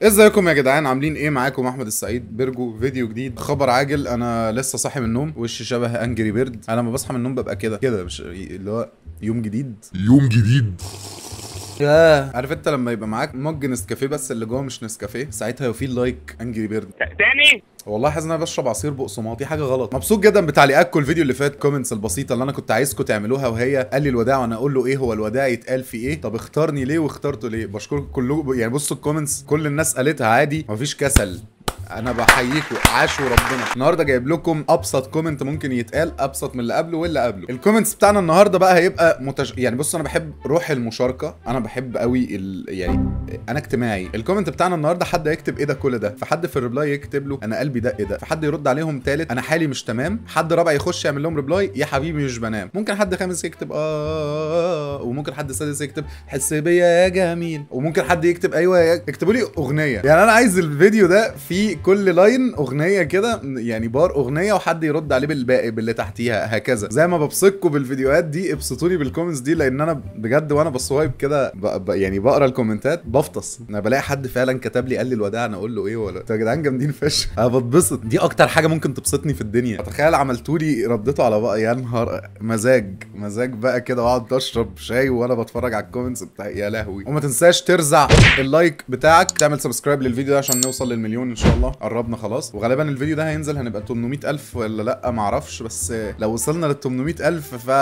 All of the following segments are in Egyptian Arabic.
ازيكم يا جدعان عاملين ايه معاكم احمد السعيد بيرجو فيديو جديد خبر عاجل انا لسه صاحي من النوم وشي شبه انجري بيرد انا لما بصحى من النوم ببقى كده كده مش اللي هو يوم جديد يوم جديد ياه عارف انت لما يبقى معاك مج نسكافيه بس اللي جوه مش نسكافيه ساعتها يفيل لايك انجري بيرد تاني والله حاسس ان انا بشرب عصير بقسماط في حاجه غلط مبسوط جدا بتعليقاتكم الفيديو اللي فات كومنتس البسيطه اللي انا كنت عايزكم تعملوها وهي قال لي الوداع وانا اقول له ايه هو الوداع يتقال في ايه طب اختارني ليه واخترته ليه بشكركم كلكم يعني بصوا الكومنتس كل الناس قالتها عادي مفيش كسل انا بحييكم عاشوا ربنا النهارده جايب لكم ابسط كومنت ممكن يتقال ابسط من اللي قبله واللي قبله الكومنتس بتاعنا النهارده بقى هيبقى متش... يعني بص انا بحب روح المشاركه انا بحب قوي ال... يعني انا اجتماعي الكومنت بتاعنا النهارده حد يكتب ايه ده كل ده فحد في الريبلاي يكتب له انا قلبي دق ده فحد يرد عليهم تالت انا حالي مش تمام حد رابع يخش يعمل لهم ريبلاي يا حبيبي مش بنام ممكن حد خامس يكتب اه وممكن حد سادس يكتب حس بيا يا جميل وممكن حد يكتب ايوه يا اكتبوا لي اغنيه يعني انا عايز الفيديو ده فيه كل لاين اغنيه كده يعني بار اغنيه وحد يرد عليه بالباقي باللي تحتيها هكذا زي ما ببسطكم بالفيديوهات دي ابسطوني بالكومنتس دي لان انا بجد وانا بسوايب كده ب... ب... يعني بقرا الكومنتات بفطس انا بلاقي حد فعلا كتب لي قال لي الوداع انا اقول له ايه ولا انتوا يا جدعان جامدين فشخ انا بتبسط دي اكتر حاجه ممكن تبسطني في الدنيا تخيل عملتوا لي رديته على بقى يا نهار مزاج مزاج بقى كده واقعد اشرب شاي وانا بتفرج على الكومنتس بتاع يا لهوي وما تنساش ترزع اللايك بتاعك تعمل سبسكرايب للفيديو ده عشان نوصل للمليون ان شاء الله قربنا خلاص وغالبا الفيديو ده هينزل هنبقى 800000 ولا لا معرفش بس لو وصلنا لل 800000 ف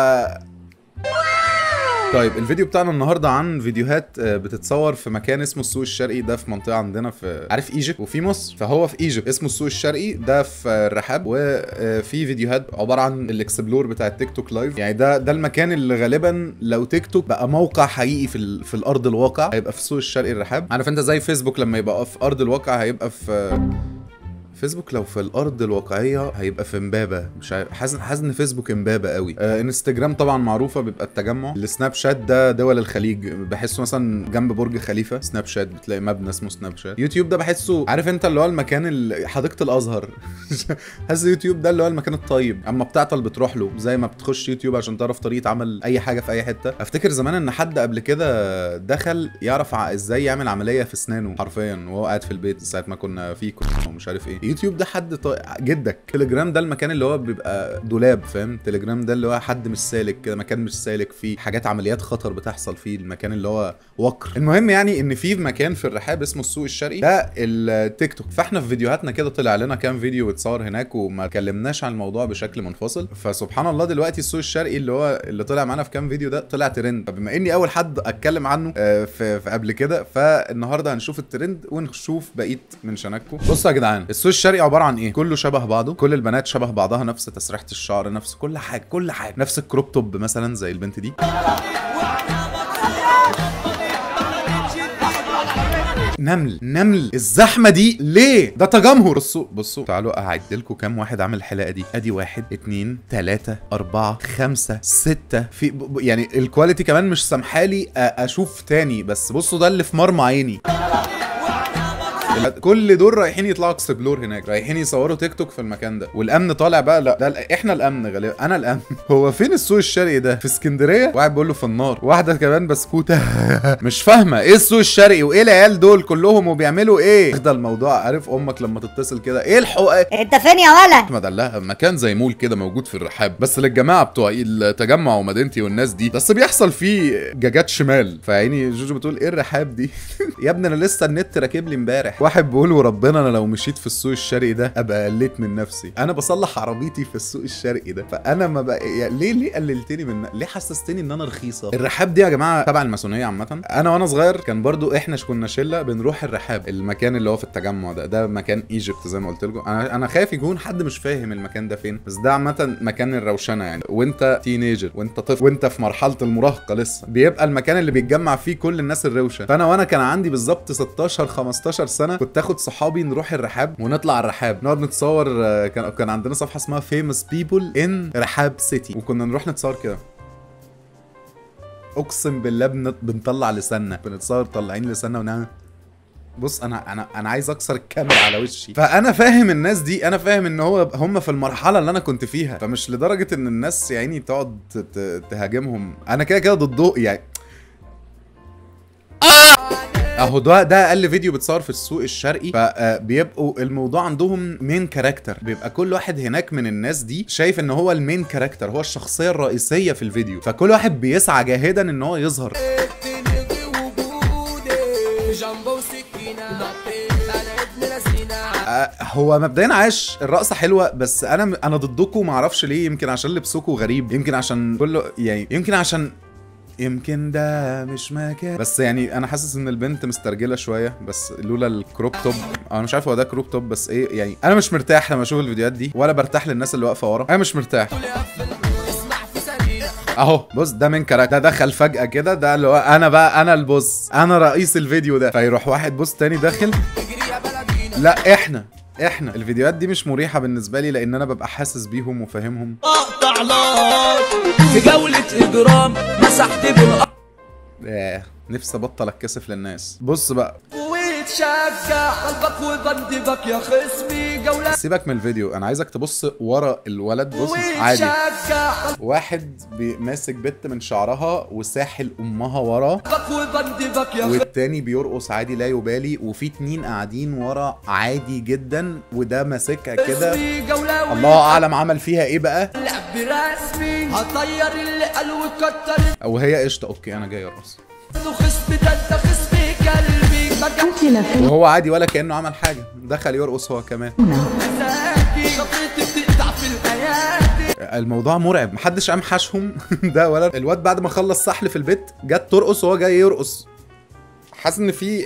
طيب الفيديو بتاعنا النهارده عن فيديوهات آه، بتتصور في مكان اسمه السوق الشرقي ده في منطقه عندنا في عارف ايجيبت وفي مصر فهو في ايجيبت اسمه السوق الشرقي ده في الرحاب وفي فيديوهات عباره عن الاكسبلور بتاع التيك توك لايف يعني ده ده المكان اللي غالبا لو تيك توك بقى موقع حقيقي في ال... في الارض الواقع هيبقى في السوق الشرقي الرحاب عارف انت زي فيسبوك لما يبقى في ارض الواقع هيبقى في فيسبوك لو في الارض الواقعيه هيبقى في امبابه مش عارف حاسس حاسس ان فيسبوك امبابه قوي آه انستجرام طبعا معروفه بيبقى التجمع السناب شات ده دول الخليج بحسه مثلا جنب برج خليفه سناب شات بتلاقي مبنى اسمه سناب شات يوتيوب ده بحسه عارف انت اللي هو المكان ال- حديقه الازهر حاسس يوتيوب ده اللي هو المكان الطيب اما بتعطل بتروح له زي ما بتخش يوتيوب عشان تعرف طريقه عمل اي حاجه في اي حته افتكر زمان ان حد قبل كده دخل يعرف ع- ازاي يعمل عمليه في اسنانه حرفيا وهو قاعد في البيت ساعه ما كنا في كورونا ومش عارف ايه يوتيوب ده حد ط... جدك تليجرام ده المكان اللي هو بيبقى دولاب فاهم تليجرام ده اللي هو حد مش سالك كده مكان مش سالك فيه حاجات عمليات خطر بتحصل فيه المكان اللي هو وقر المهم يعني ان في مكان في الرحاب اسمه السوق الشرقي ده التيك توك فاحنا في فيديوهاتنا كده طلع لنا كام فيديو اتصور هناك وما اتكلمناش عن الموضوع بشكل منفصل فسبحان الله دلوقتي السوق الشرقي اللي هو اللي طلع معانا في كام فيديو ده طلع ترند فبما اني اول حد اتكلم عنه آه، في, في قبل كده فالنهارده هنشوف الترند ونشوف بقيه من شنككم بصوا يا جدعان السوق الشرقي عباره عن ايه كله شبه بعضه كل البنات شبه بعضها نفس تسريحه الشعر نفس كل حاجه كل حاجه نفس الكروب توب مثلا زي البنت دي نمل نمل الزحمه دي ليه ده تجمهر بصوا بصوا تعالوا اعد لكم كام واحد عامل الحلقه دي ادي واحد اتنين تلاتة اربعة خمسة ستة في ب- ب- يعني الكواليتي كمان مش سامحالي أ- اشوف تاني بس بصوا ده اللي في مرمى عيني كل دول رايحين يطلعوا اكسبلور هناك رايحين يصوروا تيك توك في المكان ده والامن طالع بقى لا ده ال- احنا الامن غالبا انا الامن هو فين السوق الشرقي ده في اسكندريه واحد بيقول له في النار واحده كمان بسكوته مش فاهمه ايه السوق الشرقي وايه العيال دول كلهم وبيعملوا ايه ده الموضوع عارف امك لما تتصل كده ايه الحقوق انت فين يا ولا احمد قال لها مكان زي مول كده موجود في الرحاب بس للجماعه بتوع التجمع ومدينتي والناس دي بس بيحصل فيه جاجات شمال فعيني جوجو بتقول ايه الرحاب دي يا ابني انا لسه النت راكب لي امبارح واحد بيقول وربنا انا لو مشيت في السوق الشرقي ده ابقى قلت من نفسي انا بصلح عربيتي في السوق الشرقي ده فانا ما بقى يعني ليه ليه قللتني من ليه حسستني ان انا رخيصه الرحاب دي يا جماعه تبع الماسونيه عامه انا وانا صغير كان برضو احنا كنا شله بنروح الرحاب المكان اللي هو في التجمع ده ده مكان ايجيبت زي ما قلت لكم انا انا خايف يكون حد مش فاهم المكان ده فين بس ده عامه مكان الروشنه يعني وانت تينيجر وانت طفل وانت في مرحله المراهقه لسه بيبقى المكان اللي بيتجمع فيه كل الناس الروشه فانا وانا كان عندي بالظبط 16 15 سنه كنت اخد صحابي نروح الرحاب ونطلع الرحاب نقعد نتصور آه، كان كان عندنا صفحه اسمها فيموس بيبل ان رحاب سيتي وكنا نروح نتصور كده اقسم بالله بن- بنطلع لساننا بنتصور طالعين لساننا ونعمل بص انا انا انا عايز اكسر الكاميرا على وشي فانا فاهم الناس دي انا فاهم ان هو هم في المرحله اللي انا كنت فيها فمش لدرجه ان الناس يعني تقعد ت- ت- تهاجمهم انا كده كده ضده يعني اهو ده ده اقل فيديو بتصور في السوق الشرقي فبيبقوا الموضوع عندهم مين كاركتر بيبقى كل واحد هناك من الناس دي شايف ان هو المين كاركتر هو الشخصيه الرئيسيه في الفيديو فكل واحد بيسعى جاهدا ان هو يظهر تنهي وجودي جنبه وسكينة انا ابن لسينا آه، هو مبدئيا عاش الرقصه حلوه بس انا انا ضدكم ما اعرفش ليه يمكن عشان لبسكم غريب يمكن عشان كله يعني يمكن عشان يمكن ده مش مكان بس يعني انا حاسس ان البنت مسترجله شويه بس لولا الكروب توب انا مش عارف هو ده كروب توب بس ايه يعني انا مش مرتاح لما اشوف الفيديوهات دي ولا برتاح للناس اللي واقفه ورا انا مش مرتاح اسمع في سريع اهو بص ده من كاركتر ده دخل فجاه كده ده اللي هو انا بقى انا البوس انا رئيس الفيديو ده فيروح واحد بوس تاني داخل اجري يا بلدينا لا احنا احنا الفيديوهات دي مش مريحه بالنسبه لي لان انا ببقى حاسس بيهم وفاهمهم اقطع نار في جولة اجرام مسحت بالارض آه نفسي ابطل اتكسف للناس بص بقى وتشجع قلبك وبندبك يا خصمي جولة سيبك من الفيديو انا عايزك تبص ورا الولد بص عادي وتشجع واحد بي- ماسك بت من شعرها وساحل امها ورا قلبك وبندبك يا والتاني بيرقص عادي لا يبالي وفي اتنين قاعدين ورا عادي جدا وده ماسكها كده خصمي جولة الله اعلم عمل فيها ايه بقى لعب رسمي هطير اللي قال وكتر او هي قشطه اوكي انا جاي ارقص انه خصمي ده انت خصمي قلبي بقى وهو عادي ولا كانه عمل حاجه دخل يرقص هو كمان مساكي خطيتي بتقطع في الحياة الموضوع مرعب محدش قام حاشهم ده ولا الواد بعد ما خلص سحل في البيت جت ترقص وهو جاي يرقص حاسس ان في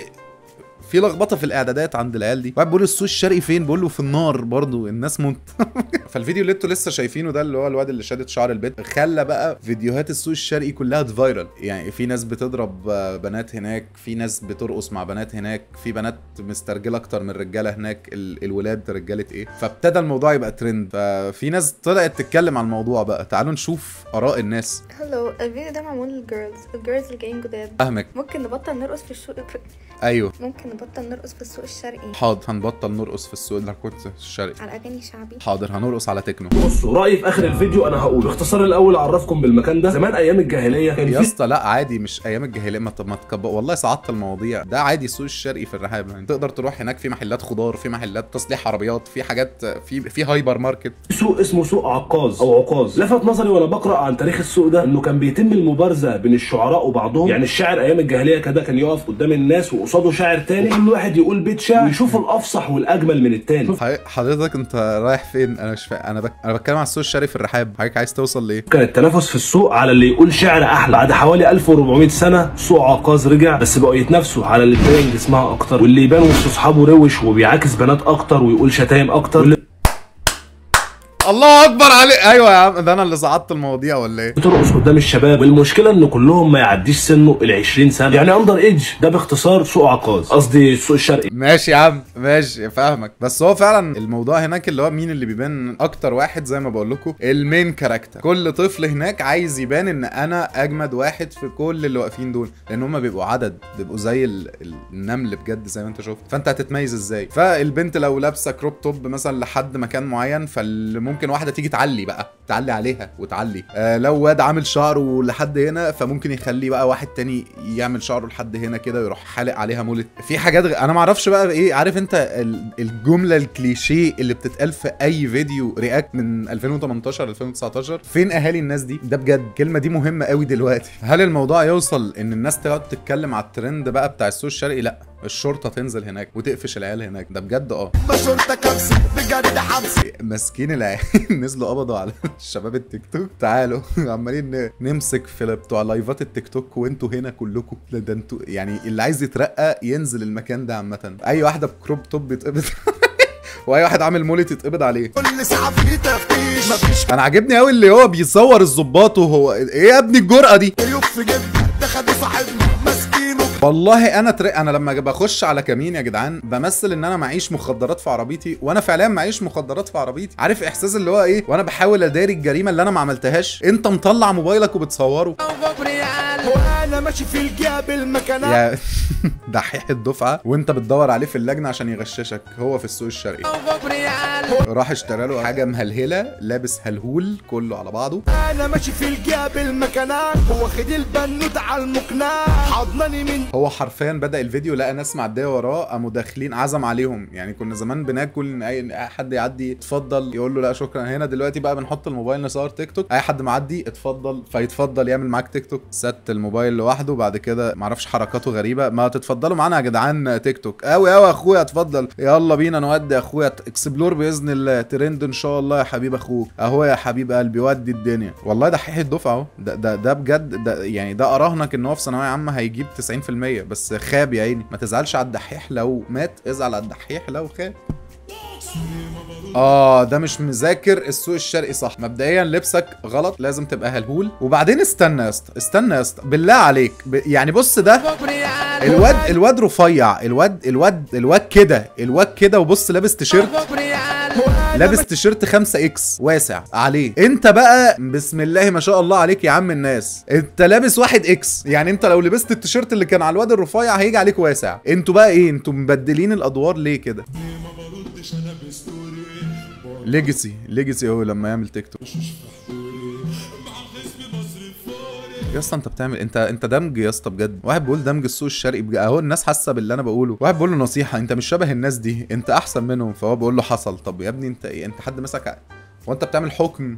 في لخبطه في الاعدادات عند العيال دي واحد بيقول السوق الشرقي فين بقول له في النار برضو الناس مت فالفيديو اللي انتوا لسه شايفينه ده اللي هو الواد اللي شادد شعر البيت خلى بقى فيديوهات السوق الشرقي كلها تفايرل يعني في ناس بتضرب آه، بنات هناك في ناس بترقص مع بنات هناك في بنات مسترجله اكتر من رجاله هناك ال- الولاد رجاله ايه فابتدى الموضوع يبقى ترند ففي ناس طلعت تتكلم عن الموضوع بقى تعالوا نشوف اراء الناس هلو الفيديو ده معمول للجيرلز الجيرلز اللي جايين جداد فاهمك ممكن نبطل نرقص في السوق ايوه ممكن نبطل نرقص في السوق الشرقي حاضر هنبطل نرقص في السوق اللي كنت الشرقي على اغاني شعبي حاضر هنرقص على تكنو بصوا رايي في اخر الفيديو انا هقول باختصار الاول اعرفكم بالمكان ده زمان ايام الجاهليه كان يا في اسطى لا عادي مش ايام الجاهليه ما ما تكبر والله صعدت المواضيع ده عادي السوق الشرقي في الرحاب يعني تقدر تروح هناك في محلات خضار في محلات تصليح عربيات في حاجات في في هايبر ماركت سوق اسمه سوق عكاظ او عكاظ لفت نظري وانا بقرا عن تاريخ السوق ده انه كان بيتم المبارزه بين الشعراء وبعضهم يعني الشاعر ايام الجاهليه كده كان يقف قدام الناس وقصاده شاعر تاني وكل واحد يقول بيت شعر ويشوف الافصح والاجمل من التاني حي- حضرتك انت رايح فين انا مش فاهم انا بك... انا بتكلم على السوق الشرقي في الرحاب حضرتك عايز توصل لايه كان التنافس في السوق على اللي يقول شعر احلى بعد حوالي 1400 سنه سوق عكاظ رجع بس بقوا يتنافسوا على اللي تبين جسمها اكتر واللي يبان وسط اصحابه روش وبيعاكس بنات اكتر ويقول شتايم اكتر واللي الله اكبر عليك ايوه يا عم ده انا اللي صعدت المواضيع ولا ايه بترقص قدام الشباب والمشكله ان كلهم ما يعديش سنه ال 20 سنه يعني اندر ايدج ده باختصار سوق عكاظ قصدي السوق الشرقي ماشي يا عم ماشي فاهمك بس هو فعلا الموضوع هناك اللي هو مين اللي بيبان اكتر واحد زي ما بقول لكم المين كاركتر كل طفل هناك عايز يبان ان انا اجمد واحد في كل اللي واقفين دول لان هم بيبقوا عدد بيبقوا زي ال- ال- النمل بجد زي ما انت شفت فانت هتتميز ازاي فالبنت لو لابسه كروب توب مثلا لحد مكان معين فممكن واحده تيجي تعلي بقى تعلي عليها وتعلي آه لو واد عامل شعره لحد هنا فممكن يخليه بقى واحد تاني يعمل شعره لحد هنا كده ويروح حالق عليها مولت في حاجات غ... انا ما اعرفش بقى ايه عارف انت ال- الجمله الكليشيه اللي بتتقال في اي فيديو رياكت من 2018 2019 فين اهالي الناس دي ده بجد الكلمه دي مهمه قوي دلوقتي هل الموضوع يوصل ان الناس تقعد تتكلم على الترند بقى بتاع السوق الشرقي لا الشرطه تنزل هناك وتقفش العيال هناك ده بجد اه بشرتك امسك بجد حبسي ماسكين العيال نزلوا قبضوا على شباب التيك توك تعالوا عمالين ن- نمسك في بتوع لايفات التيك توك وانتوا هنا كلكم ده, ده انتوا يعني اللي عايز يترقى ينزل المكان ده عامه اي واحده بكروب توب يتقبض واي واحد عامل مولت يتقبض عليه كل ساعة في تفتيش مفيش انا عاجبني قوي اللي هو بيصور الظباط وهو ايه يا ابني الجرأه دي عيوب في جبنا ده خدوا صاحبنا ماسكينه والله انا تر... انا لما بخش على كمين يا جدعان بمثل ان انا معيش مخدرات في عربيتي وانا فعليا معيش مخدرات في عربيتي عارف احساس اللي هو ايه وانا بحاول اداري الجريمه اللي انا ما عملتهاش انت مطلع موبايلك وبتصوره وانا انا ماشي في الجاب المكانات يا دحيح الدفعه وانت بتدور عليه في اللجنه عشان يغششك هو في السوق الشرقي راح اشترى له حاجه مهلهله لابس هلهول كله على بعضه انا ماشي في الجاب المكانات واخد البنوت على المقناع حضناني من هو حرفيا بدا الفيديو لقى ناس معديه وراه قاموا داخلين عزم عليهم يعني كنا زمان بناكل إن اي أي حد يعدي اتفضل يقول له لا شكرا هنا دلوقتي بقى بنحط الموبايل نصور تيك توك اي حد معدي اتفضل فيتفضل يعمل معاك تيك توك ست الموبايل لوحده بعد كده معرفش حركاته غريبه ما تتفضلوا معانا يا جدعان تيك توك قوي قوي يا اخويا اتفضل يلا بينا نودي يا اخويا اكسبلور باذن الله ترند ان شاء الله يا حبيب اخوك اهو يا حبيب قلبي ودي الدنيا والله ده حقيقة الدفعه اهو ده ده ده بجد ده يعني ده اراهنك ان هو في ثانويه عامه هيجيب 90% بس خاب يا عيني ما تزعلش على الدحيح لو مات ازعل على الدحيح لو خاب اه ده مش مذاكر السوق الشرقي صح مبدئيا لبسك غلط لازم تبقى هلهول وبعدين استنى يا اسطى استنى يا اسطى بالله عليك ب... يعني بص ده الواد الواد رفيع الواد الواد الواد كده الواد كده وبص لابس تيشيرت لابس تيشيرت 5 اكس واسع عليه انت بقى بسم الله ما شاء الله عليك يا عم الناس انت لابس واحد اكس يعني انت لو لبست التيشيرت اللي كان على الواد الرفيع هيجي عليك واسع انتوا بقى ايه انتوا مبدلين الادوار ليه كده ليجاسي ليجاسي هو لما يعمل تيك توك يا اسطى انت بتعمل انت انت دمج يا اسطى بجد واحد بيقول دمج السوق الشرقي بجد اهو الناس حاسه باللي انا بقوله واحد بيقول له نصيحه انت مش شبه الناس دي انت احسن منهم فهو بيقول له حصل طب يا ابني انت ايه انت حد مسك ع- وانت بتعمل حكم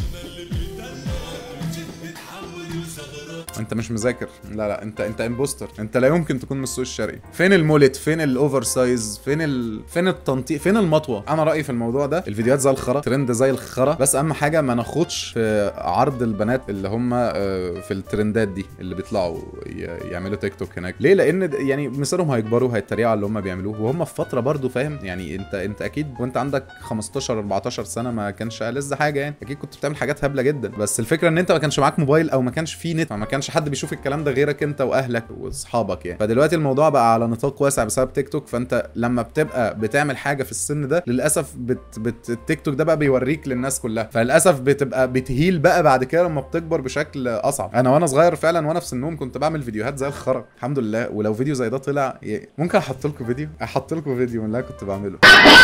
انت مش مذاكر لا لا انت انت امبوستر انت لا يمكن تكون من السوق الشرقي فين المولت فين الاوفر سايز فين ال... فين التنطيق فين المطوه انا رايي في الموضوع ده الفيديوهات زي الخرا ترند زي الخرا بس اهم حاجه ما ناخدش في عرض البنات اللي هم آه، في الترندات دي اللي بيطلعوا ي- يعملوا تيك توك هناك ليه لان د- يعني مثلهم هيكبروا هيتريقوا على اللي هم بيعملوه وهم في فتره برضو فاهم يعني انت انت اكيد وانت عندك 15 14 سنه ما كانش ألذ حاجه يعني اكيد كنت بتعمل حاجات هبله جدا بس الفكره ان انت ما كانش معاك موبايل او ما كانش فيه نت فما كانش حد بيشوف الكلام ده غيرك انت واهلك واصحابك يعني فدلوقتي الموضوع بقى على نطاق واسع بسبب تيك توك فانت لما بتبقى بتعمل حاجه في السن ده للاسف بت بت التيك توك ده بقى بيوريك للناس كلها فللاسف بتبقى بتهيل بقى بعد كده لما بتكبر بشكل اصعب انا وانا صغير فعلا وانا في سنهم كنت بعمل فيديوهات زي الخرا الحمد لله ولو فيديو زي ده طلع ي- ممكن احط لكم فيديو احط لكم فيديو من اللي أنا كنت بعمله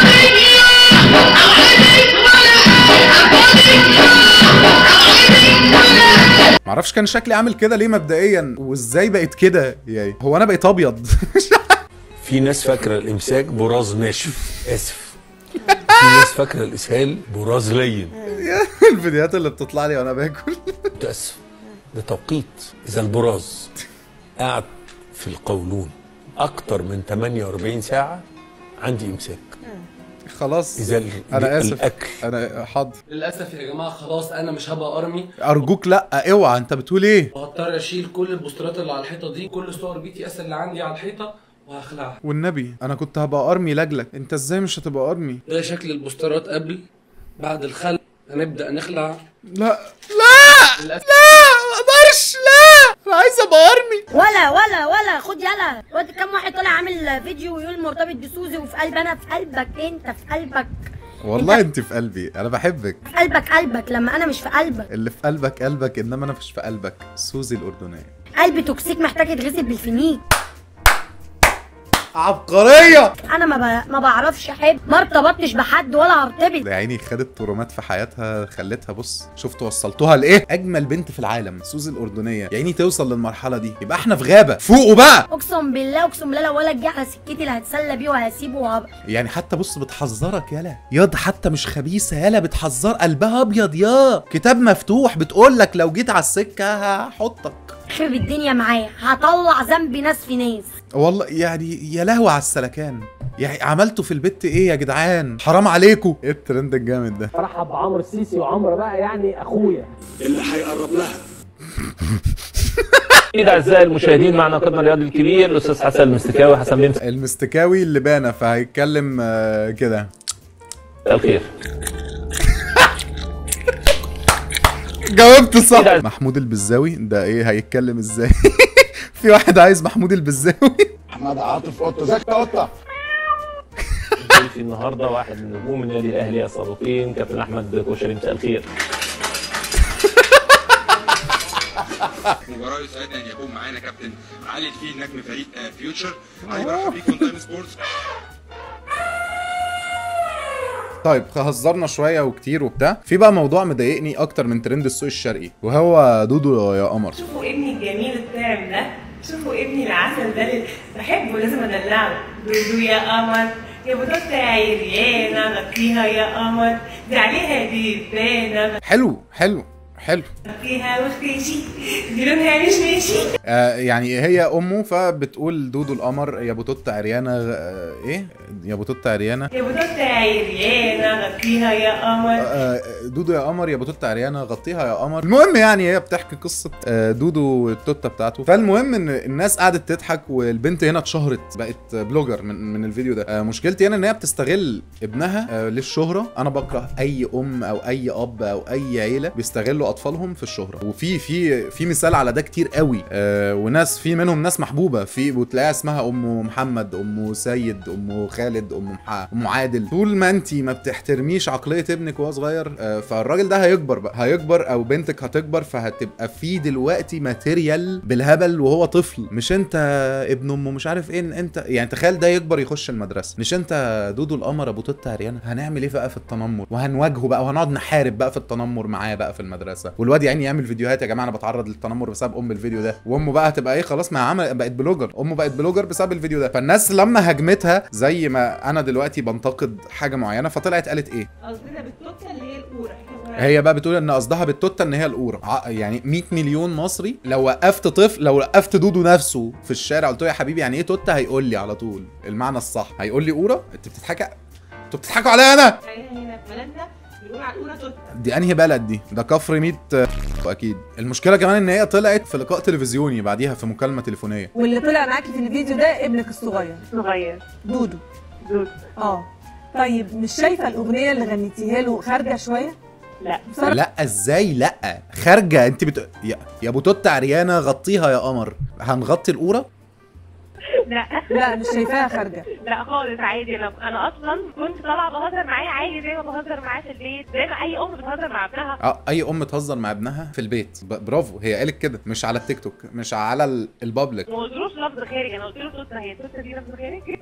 معرفش كان شكلي عامل كده ليه مبدئيا وازاي بقيت كده يعني هو انا بقيت ابيض في ناس فاكره الامساك براز ناشف اسف في ناس فاكره الاسهال براز لين الفيديوهات اللي بتطلع لي وانا باكل متاسف ده توقيت اذا البراز قاعد في القولون اكتر من 48 ساعه عندي امساك خلاص اذا ال- انا اسف الاكل انا حاضر للاسف يا جماعه خلاص انا مش هبقى ارمي ارجوك لا اوعى انت بتقول ايه وهضطر اشيل كل البوسترات اللي على الحيطه دي كل صور بي تي اس اللي عندي على الحيطه وهخلعها والنبي انا كنت هبقى ارمي لاجلك انت ازاي مش هتبقى ارمي ده شكل البوسترات قبل بعد الخلع هنبدا نخلع لا لا للاسف ما اقدرش لا انا عايز ابقى ارمي ولا ولا ولا خد يلا واد كم واحد طالع عامل فيديو ويقول مرتبط بسوزي وفي قلب انا في قلبك انت في قلبك والله انت في قلبي انا بحبك في قلبك قلبك لما انا مش في قلبك اللي في قلبك قلبك انما انا مش في قلبك سوزي الاردنيه قلبي توكسيك محتاج يتغسل بالفينيك عبقريه انا ما ب... ما بعرفش احب ما ارتبطتش بحد ولا هرتبط ده يا عيني خدت ترومات في حياتها خلتها بص شفت وصلتوها لايه اجمل بنت في العالم سوزي الاردنيه يا عيني توصل للمرحله دي يبقى احنا في غابه فوقوا بقى اقسم بالله اقسم بالله لو ولا جه على سكتي اللي هتسلى بيه وهسيبه وهب... يعني حتى بص بتحذرك يالا ياض حتى مش خبيثه يالا بتحذر قلبها ابيض يا كتاب مفتوح بتقول لك لو جيت على السكه هحطك خرب الدنيا معايا هطلع ذنب ناس في ناس والله يعني يا لهوي على السلكان يعني عملتوا في البت ايه يا جدعان حرام عليكم ايه الترند الجامد ده فرحب بعمرو السيسي وعمرو بقى يعني اخويا اللي هيقرب لها اكيد اعزائي المشاهدين معنا قدنا الرياضي الكبير الاستاذ حسن المستكاوي حسن بن المستكاوي اللي بانا فهيتكلم آه، كده مساء الخير جاوبت صح محمود البزاوي ده ايه هيتكلم ازاي في واحد عايز محمود البزاوي احمد عاطف قطه زكي قطه ضيفي النهارده واحد من نجوم النادي الاهلي السابقين كابتن احمد كوشري مساء الخير مباراة يسعدنا ان يكون معانا كابتن علي الفيل نجم فريق آه، فيوتشر علي برحب بيكم تايم سبورتس طيب هزرنا شويه وكتير وبتاع في بقى موضوع مضايقني اكتر من ترند السوق الشرقي وهو دودو يا قمر شوفوا ابني الجميل الطعم ده شوفوا ابني العسل ده اللي بحبه لازم ادلعه دودو يا قمر يا بطاطا يا عريانة غطيها يا قمر دي عليها دي بانة حلو حلو حلو غطيها واختشي دي لونها مش ماشي آه يعني هي امه فبتقول دودو القمر يا بوتوتا عريانه آه ايه يا بوتوتا عريانه يا بطاطا يا عريانة غطيها يا قمر آه، دودو يا قمر يا بوتوتا عريانه غطيها يا قمر المهم يعني هي بتحكي قصه آه، دودو التوته بتاعته فالمهم ان الناس قعدت تضحك والبنت هنا اتشهرت بقت بلوجر من من الفيديو ده آه، مشكلتي هنا ان هي بتستغل ابنها آه، للشهره انا بكره اي ام او اي اب او اي عيله بيستغلوا اطفالهم في الشهره وفي في في مثال على ده كتير قوي آه، وناس في منهم ناس محبوبه في وتلاقيها اسمها ام محمد ام سيد ام خالد ام مح- ام عادل طول ما انت ما بتحترميش عقليه ابنك وهو صغير آه، فالراجل ده هيكبر بقى هيكبر او بنتك هتكبر فهتبقى في دلوقتي ماتيريال بالهبل وهو طفل مش انت ابن امه مش عارف ايه انت يعني تخيل ده يكبر يخش المدرسه مش انت دودو القمر ابو توته عريانه هنعمل ايه بقى في التنمر وهنواجهه بقى وهنقعد نحارب بقى في التنمر معاه بقى في المدرسه والواد يعني يعمل فيديوهات يا جماعه انا بتعرض للتنمر بسبب ام الفيديو ده وامه بقى هتبقى ايه خلاص ما عمل بقت بلوجر امه بقت بلوجر بسبب الفيديو ده فالناس لما هجمتها زي ما انا دلوقتي بنتقد حاجه معينه فطلعت قالت ايه قصدنا بالتوتة اللي هي القورة هي بقى بتقول ان قصدها بالتوته ان هي القوره ع- يعني 100 مليون مصري لو وقفت طفل لو وقفت دودو نفسه في الشارع قلت له يا حبيبي يعني ايه توته هيقول لي على طول المعنى الصح هيقول لي قوره انت بتضحكي انتوا بتضحكوا عليا انا احنا هنا في بلدنا بنقول على القورة توتة دي انهي بلد دي ده كفر 100 اكيد المشكله كمان ان هي طلعت في لقاء تلفزيوني بعديها في مكالمه تليفونيه واللي طلع معاكي في الفيديو ده ابنك الصغير صغير دودو دودو اه طيب مش شايفه الاغنيه اللي غنيتيها له خارجه شويه لا لا ازاي لا خارجه انت بت... يا يا ابو توته عريانه غطيها يا قمر هنغطي القوره لا لا مش شايفاها خارجه لا خالص عادي انا انا اصلا كنت طالعه بهزر معاه عادي زي ما بهزر معاه في البيت زي ما اي ام بتهزر مع ابنها اه اي ام تهزر مع ابنها في البيت ب... برافو هي قالت كده مش على التيك توك مش على ال- البابليك ما قلتلوش لفظ خارج انا قلت له توته هي توته دي لفظ خارج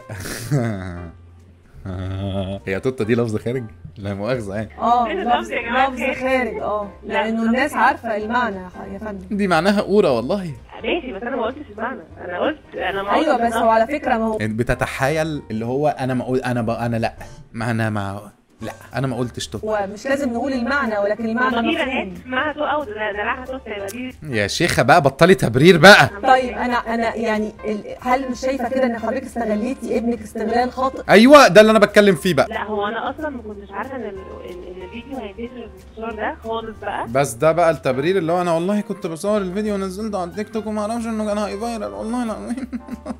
هي توته دي لفظ خارج لا مؤاخذه يعني اه فين لفظ اللفظ يا جماعة لفظ خارج؟ خارج اه لا، لانه لفظ الناس خارج. عارفه المعنى يا ح- يا فندم دي معناها قوره والله ماشي بس انا ما قلتش المعنى انا قلت انا ما ايوه قلتش بس هو على فكره ما هو يعني بتتحايل اللي هو انا ما أقول انا ب... انا لا ما انا ما لا انا ما قلتش توته هو مش لازم نقول المعنى ولكن المعنى ما في بنات مفهوم اسمها توقع ودلعها توته يبقى دي يا شيخه بقى بطلي تبرير بقى طيب انا انا يعني ال- هل مش شايفه كده ان حضرتك استغليتي ابنك استغلال خاطئ ايوه ده اللي انا بتكلم فيه بقى لا هو انا اصلا ما كنتش عارفه ان ال- ان إن الفيديو هينتشر بالانتشار ده خالص بقى بس ده بقى التبرير اللي هو انا والله كنت بصور الفيديو ونزلته على التيك توك وما اعرفش انه كان هيفايرال والله العظيم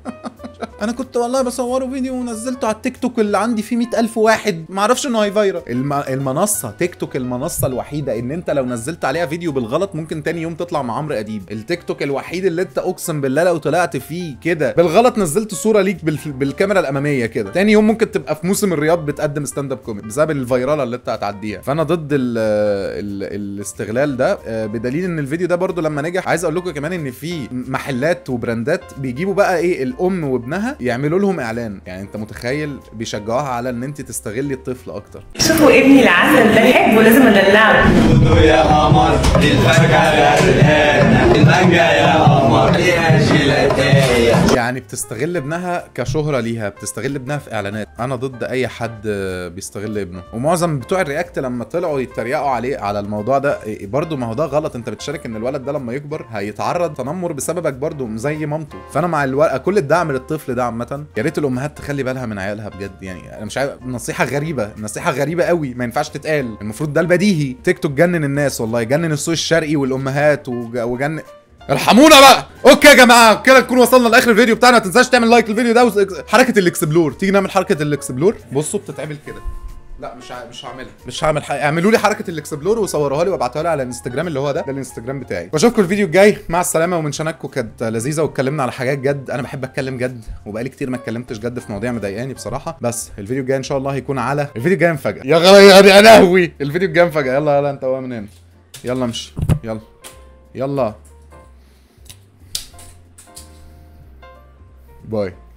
انا كنت والله بصوره فيديو ونزلته على التيك توك اللي عندي فيه 100000 واحد ما اعرفش انه هيفايرال الم... المنصه تيك توك المنصه الوحيده ان انت لو نزلت عليها فيديو بالغلط ممكن تاني يوم تطلع مع عمرو اديب التيك توك الوحيد اللي انت اقسم بالله لو طلعت فيه كده بالغلط نزلت صوره ليك بال... بالكاميرا الاماميه كده تاني يوم ممكن تبقى في موسم الرياض بتقدم ستاند اب كوميدي بسبب الفيراله اللي انت هتعديها فانا ضد ال... ال... الاستغلال ده آه، بدليل ان الفيديو ده برضو لما نجح عايز اقول لكم كمان ان في محلات وبراندات بيجيبوا بقى ايه الام وابنها يعملوا لهم اعلان يعني انت متخيل بيشجعوها على ان انت تستغلي الطفل اكتر شوفوا ابني العسل ده بحبه لازم ادلعه يا قمر الفجعة يا ريحانة المانجا يا قمر يا جيلاتية يعني بتستغل ابنها كشهرة ليها بتستغل ابنها في اعلانات انا ضد اي حد آه، بيستغل ابنه ومعظم بتوع الرياكت لما طلعوا يتريقوا عليه على الموضوع ده إيه، برضو ما هو ده غلط انت بتشارك ان الولد ده لما يكبر هيتعرض تنمر بسببك برضو زي مامته فانا مع الورقه كل الدعم للطفل ده عامه يا ريت الامهات تخلي بالها من عيالها بجد يعني انا مش عارف نصيحه غريبه نصيحه غريبه قوي ما ينفعش تتقال المفروض ده البديهي تيك توك جنن الناس والله جنن السوق الشرقي والامهات وج- وجنن ارحمونا بقى اوكي يا جماعه كده نكون وصلنا لاخر الفيديو بتاعنا ما تنساش تعمل لايك للفيديو ده وحركه الاكسبلور تيجي نعمل حركه الاكسبلور بصوا بتتعمل كده لا مش ع... مش هعملها مش هعمل حاجه اعملوا لي حركه الاكسبلور وصوروها لي وابعتوها لي على الانستجرام اللي هو ده ده الانستجرام بتاعي واشوفكم الفيديو الجاي مع السلامه ومن شانكم كانت لذيذه واتكلمنا على حاجات جد انا بحب اتكلم جد وبقالي كتير ما اتكلمتش جد في مواضيع مضايقاني بصراحه بس الفيديو الجاي ان شاء الله هيكون على الفيديو الجاي مفاجاه يا غلا يا لهوي الفيديو الجاي مفاجاه يلا يلا انت هو من هنا يلا امشي يلا يلا باي